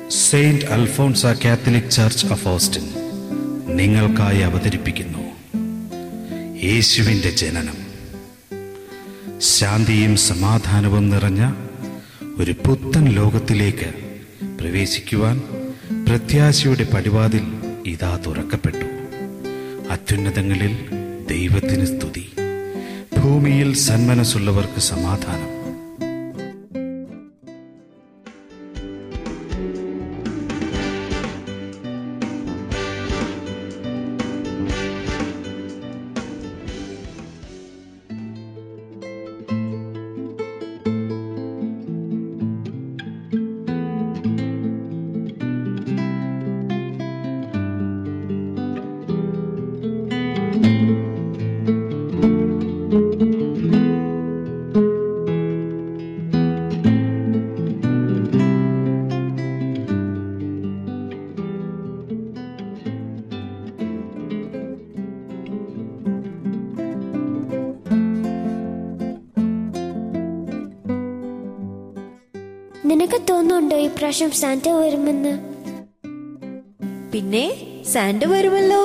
Saint Alphonsa Catholic church of Austin നിങ്ങൾക്കായി അവതരിപ്പിക്കുന്നു യേശുവിൻ്റെ ജനനം ശാന്തിയും സമാധാനവും നിറഞ്ഞ ഒരു പുത്തൻ ലോകത്തിലേക്ക് പ്രവേശിക്കുവാൻ പ്രത്യാശയുടെ പടിവാതിൽ ഇതാ തുറക്കപ്പെട്ടു അത്യുന്നതങ്ങളിൽ ദൈവത്തിന് സ്തുതി ഭൂമിയിൽ സന്മനസ്സുള്ളവർക്ക് സമാധാനം നിനക്ക് തോന്നുന്നുണ്ടോ ഈ പ്രാവശ്യം സാന്റ വരുമെന്ന് പിന്നെ സാന്റ വരുമല്ലോ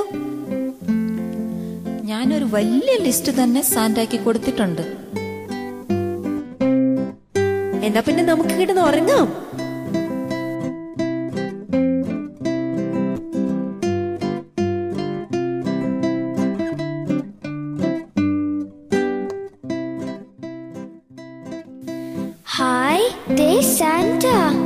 ഞാനൊരു വലിയ ലിസ്റ്റ് തന്നെ സാന്റാക്കി കൊടുത്തിട്ടുണ്ട് എന്നാ പിന്നെ നമുക്ക് കിടന്ന് ഉറങ്ങാം ഹായ് ദേ Santa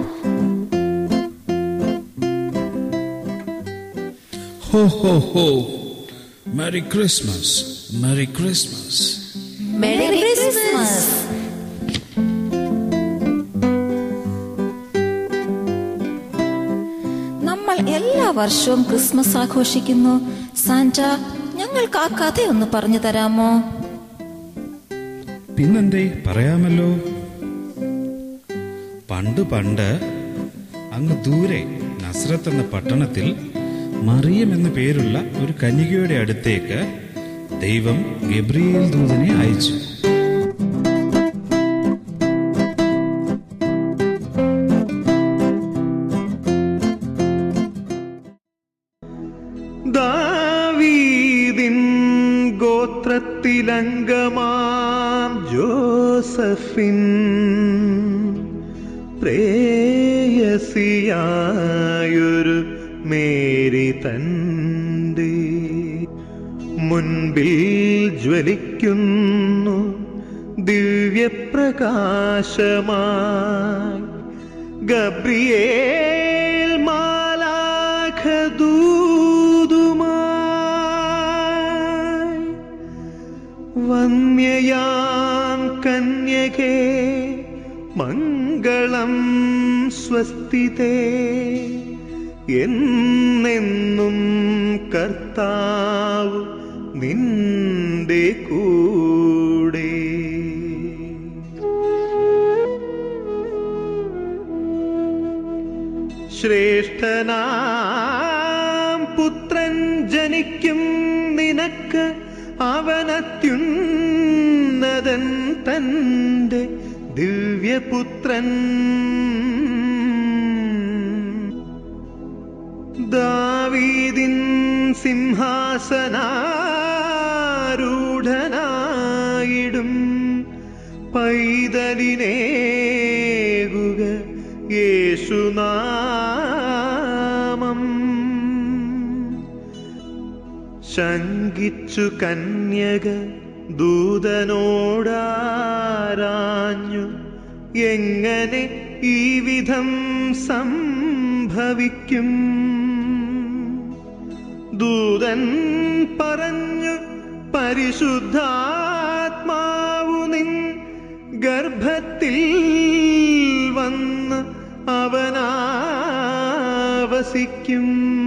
Ho, ho, ho. Merry Christmas. Merry Christmas. Merry Christmas നമ്മൾ എല്ലാ വർഷവും ക്രിസ്മസ് ആഘോഷിക്കുന്നു സാന്റ ഞങ്ങൾക്ക് ആ കഥയൊന്ന് പറഞ്ഞു തരാമോ പിന്നെന്തേ പറയാമല്ലോ പണ്ട് പണ്ട് അങ്ങ് ദൂരെ നസ്രത്ത് എന്ന പട്ടണത്തിൽ മറിയം എന്ന പേരുള്ള ഒരു കന്യകയുടെ അടുത്തേക്ക് ദൈവം ഗബ്രിയേൽ ദൂതനെ അയച്ചു ദാവീദിൻ ഗോത്രത്തിലംഗമാം ജോസഫിൻ പ്രേയസിയായൊരു മേരി തൻ്റെ മുൻപിൽ ജ്വലിക്കുന്നു ദിവ്യപ്രകാശമായി ഗബ്രിയേൽ മാലാഖദൂതുമായി വന്യയാം കന്യകേ മംഗളം സ്വസ്തിതേ എന്നെന്നും കർത്താവ് നിന്റെ കൂടെ ശ്രേഷ്ഠനാം പുത്രൻ ജനിക്കും നിനക്ക് അവനത്യുന്നതൻ തന്റെ ദിവ്യപുത്രൻ ദാവീദിൻ സിംഹാസനാരൂഢനായിടും പൈതലിനേകുക യേശുനാമം ശങ്കിച്ചു കന്യക ദൂതനോടാരാഞ്ഞു എങ്ങനെ ഈ വിധം സംഭവിക്കും ദൂതൻ പറഞ്ഞു പരിശുദ്ധാത്മാവു നിൻ ഗർഭത്തിൽ വന്ന് അവനാവസിക്കും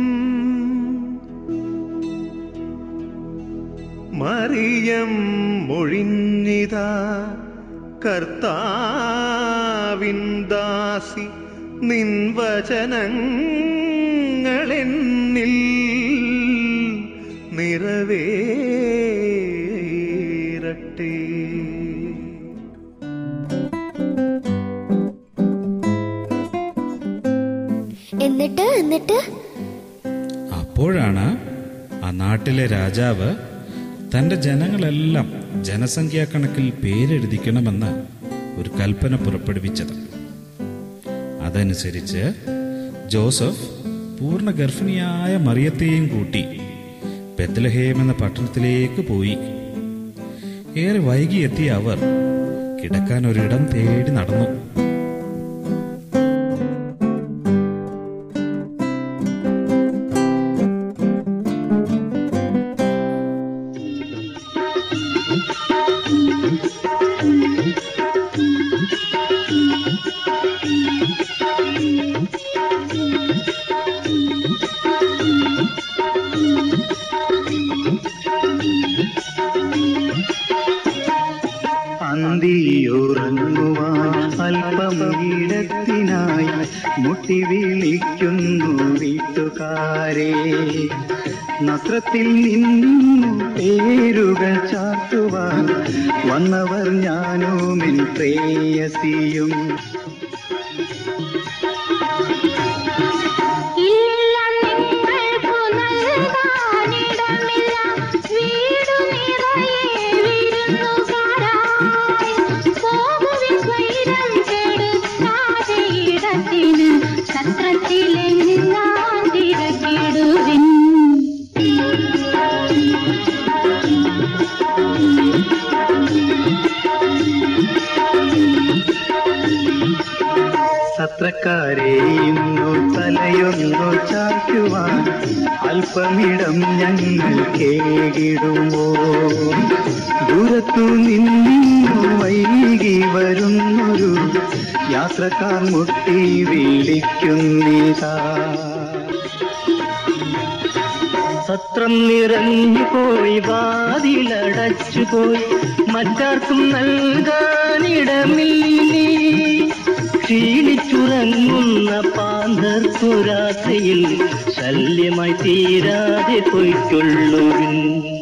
മറിയം മൊഴിഞ്ഞിതാ കർത്താവിൻ ദാസി നിൻ വചനങ്ങളെന്നിൽ നിറവേറട്ടെ എന്നിട്ട് എന്നിട്ട് അപ്പോഴാണ് ആ നാട്ടിലെ രാജാവ് തന്റെ ജനങ്ങളെല്ലാം ജനസംഖ്യാ കണക്കിൽ പേരെഴുതിക്കണമെന്ന് ഒരു കൽപ്പന പുറപ്പെടുവിച്ചത് അതനുസരിച്ച് ജോസഫ് പൂർണ്ണ ഗർഭിണിയായ മറിയത്തെയും കൂട്ടി ബെത്ലഹേം എന്ന പട്ടണത്തിലേക്ക് പോയി ഏറെ വൈകിയെത്തിയ അവർ കിടക്കാൻ ഒരിടം തേടി നടന്നു അന്തിയുറങ്ങുവാൻ അല്പം ഇടത്തിനായി മുട്ടി വിളിക്കുന്നു വീട്ടുകാരെ നത്രത്തിൽ നിന്നു പേരുകൾ ചാർത്തുവാൻ വന്നവർ ഞാനുമിൻ പ്രേയസിയും ഇല്ല നിങ്ങൾക്കു നൽകാനിടമില്ല വീടു നിറയെ വിരുന്നുകാരായി പോകുവിൻ സ്വൈരം കെടുത്താതെ ഇടത്തിന് സത്രത്തിലെല്ലാം തിരക്കിടുവിൻ സത്രക്കാരെ ഇന്നു തലയൊന്നു ചായ്ക്കുവാൻ അല്പമിടം ഞങ്ങൾ കേകിടുമോ ദൂരത്തു നിന്നു വൈകി വരുന്നൊരു യാത്രക്കാർ മുട്ടി വിളിക്കുന്നിതാ സത്രം നിറഞ്ഞു പോയി വാതിലടച്ചു പോയി മറ്റാർക്കും നൽകാനിടമില്ലേ ക്ഷീണിച്ചുറങ്ങുന്ന പാന്തർക്കു രാത്രിയിൽ ശല്യമായി തീരാതെ പോയിക്കൊള്ളുവിൻ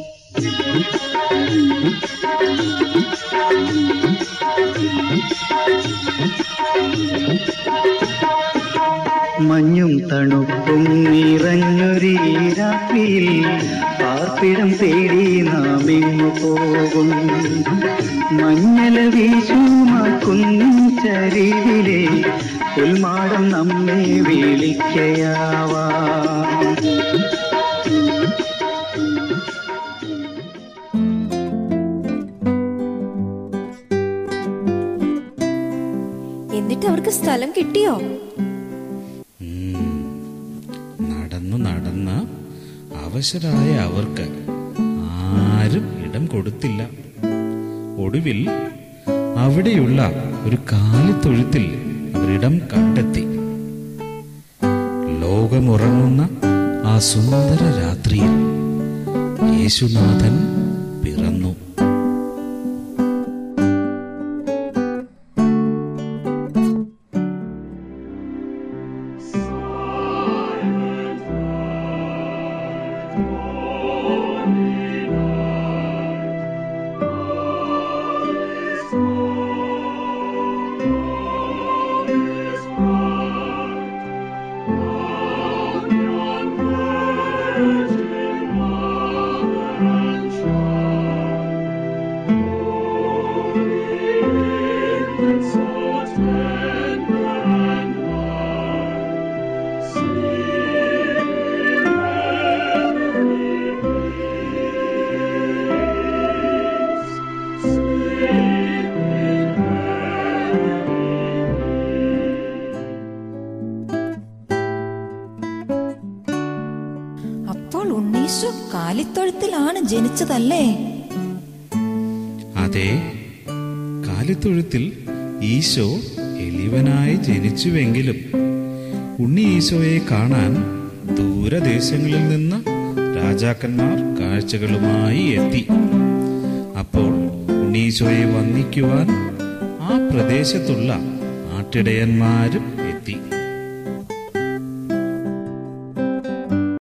മഞ്ഞും തണുപ്പും നിറഞ്ഞൊരീ രാത്രിയിൽ പാർപ്പിടം തേടി നാം ഇങ്ങു പോകും മഞ്ഞല വീശുമാക്കുന്നിൻ ചരിവിലെ ഉൾമാടം നമ്മെ വിളിക്കയാവാം എന്നിട്ട് അവർക്ക് സ്ഥലം കിട്ടിയോ നടന്നു നടന്ന് അവശരായ അവർക്ക് ആരും ഇടം കൊടുത്തില്ല ഒടുവിൽ അവിടെയുള്ള ഒരു കാലിത്തൊഴുത്തിൽ അവരിടം കണ്ടെത്തി ലോകമുറങ്ങുന്ന ആ സുന്ദര രാത്രിയിൽ യേശുനാഥൻ പിറന്നു അപ്പോൾ ഉണ്ണീശു കാലിത്തൊഴുത്തിലാണ് ജനിച്ചതല്ലേ അതെ കാലിത്തൊഴുത്തിൽ ഈശോ എളിവനായി ജനിച്ചുവെങ്കിലും ഉണ്ണി ഈശോയെ കാണാൻ ദൂരദേശങ്ങളിൽ നിന്ന് രാജാക്കന്മാർ കാഴ്ചകളുമായി എത്തി അപ്പോൾ ഉണ്ണീശോയെ വന്ദിക്കുവാൻ ആ പ്രദേശത്തുള്ള ആട്ടിടയന്മാരും